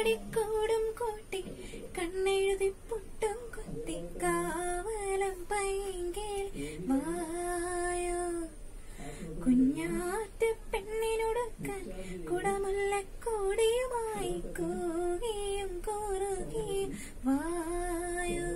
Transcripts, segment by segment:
കണ്ണാടിക്കൂടും കൂട്ടി കണ്ണെഴുതി പുട്ടും കുത്തി കാവലം പൈങ്കിൽ വായോ കുഞ്ഞാറ്റ പെണ്ണിനൊടുക്കാൻ കുടമുല്ലക്കോടിയുമായി കൂകിയും കൂറുകയും വായോ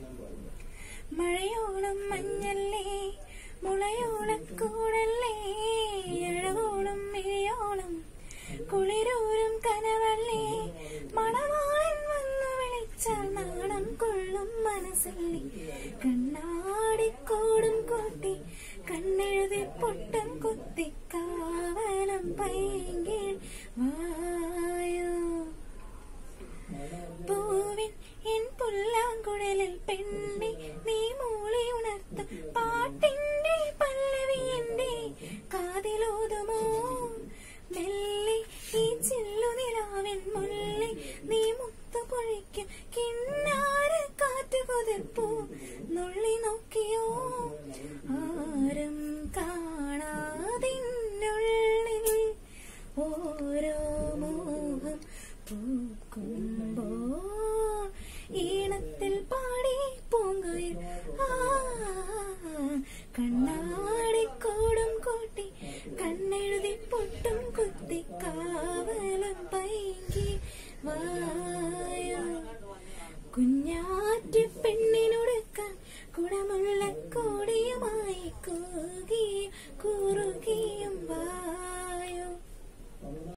മഴയോളം മഞ്ഞല്ലേ മുളയോളക്കൂടല്ലേ അഴകോളം മിഴിയോളം കുളിരൂരും കനവല്ലേ മണവാളൻ വന്നു വിളിച്ചാൽ നാണം കൊള്ളും മനസ്സല്ലേ കണ്ണാടിക്കൂടും കൂട്ടി കണ്ണെഴുതി പൊട്ടും കുത്തി കാവലം പൈങ്കിൽ വായോ പൂവിൻ എൻ പുല്ലാങ്കുഴലിൽ പെണ്ണെ നീ മൂളി ഉണർത്തും പാട്ടിന്റെ പല്ലവി എന്റെ കാതിലോതുമോ മെല്ലെ ഈ ചില്ലുനിലാവിൻ മുല്ലി നീ മുത്തു പൊഴിക്കും കിന്നാര കാറ്റ് കുതിർപ്പൂ നുള്ളി നോക്കിയോ ആരും കാണാതിനുള്ളിൽ ഓരോ മോഹം പൂക്കുമ്പോ ഈണത്തിൽ പാടി പൂങ്കുയിൽ ആ കണ്ണാ